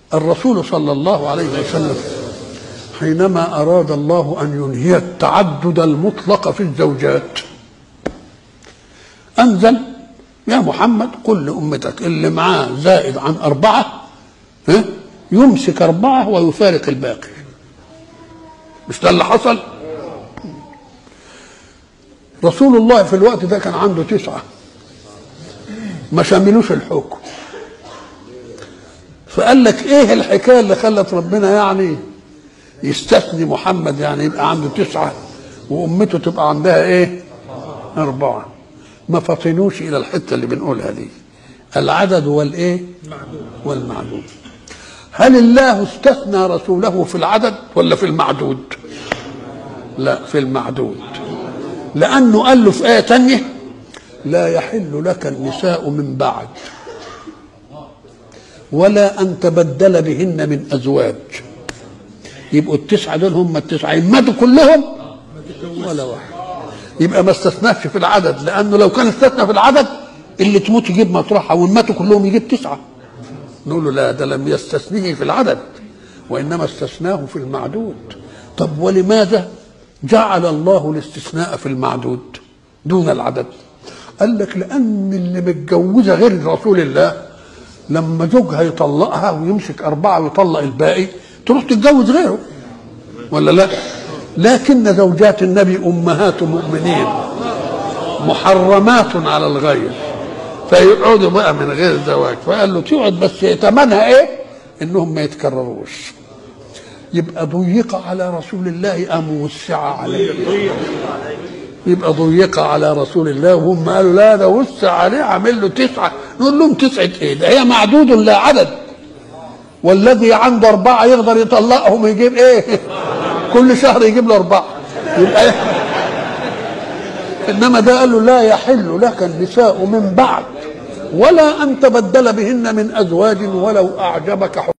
الرسول صلى الله عليه وسلم حينما أراد الله أن ينهي التعدد المطلق في الزوجات أنزل يا محمد قل لأمتك اللي معاه زائد عن أربعة ها يمسك أربعة ويفارق الباقي مش ده اللي حصل رسول الله في الوقت ده كان عنده تسعة ما شاملوش الحكم فقال لك ايه الحكايه اللي خلت ربنا يعني يستثني محمد يعني يبقى عنده تسعه وامته تبقى عندها ايه؟ اربعه ما فطنوش الى الحته اللي بنقولها دي العدد والايه؟ والمعدود هل الله استثنى رسوله في العدد ولا في المعدود؟ لا في المعدود لانه قال له في ايه تانيه لا يحل لك النساء من بعد ولا أن تبدل بهن من أزواج يبقوا التسعة دول هم التسعة يماتوا كلهم ولا واحد يبقى ما استثناش في العدد لأنه لو كان استثنى في العدد اللي تموت يجيب مطرحها وإن ماتوا كلهم يجيب تسعة نقول له لا ده لم يستثنيه في العدد وإنما استثناه في المعدود طب ولماذا جعل الله الاستثناء في المعدود دون العدد قال لك لأن اللي متجوزة غير رسول الله لما زوجها يطلقها ويمسك أربعة ويطلق الباقي تروح تتجوز غيره ولا لا لكن زوجات النبي أمهات مؤمنين محرمات على الغير فيقعدوا بقى من غير زواج فقال له تقعد بس ثمنها ايه انهم ما يتكرروش يبقى ضيق على رسول الله ام وسع عليه يبقى ضيق على رسول الله وهم قالوا لا ده وسع عليه عامل له تسعه نقول لهم تسعه ايه ده هي معدود لا عدد والذي عنده اربعه يقدر يطلقهم يجيب ايه كل شهر يجيب له اربعه يبقى إيه؟ انما ده قال له لا يحل لك النساء من بعد ولا ان تبدل بهن من ازواج ولو اعجبك حب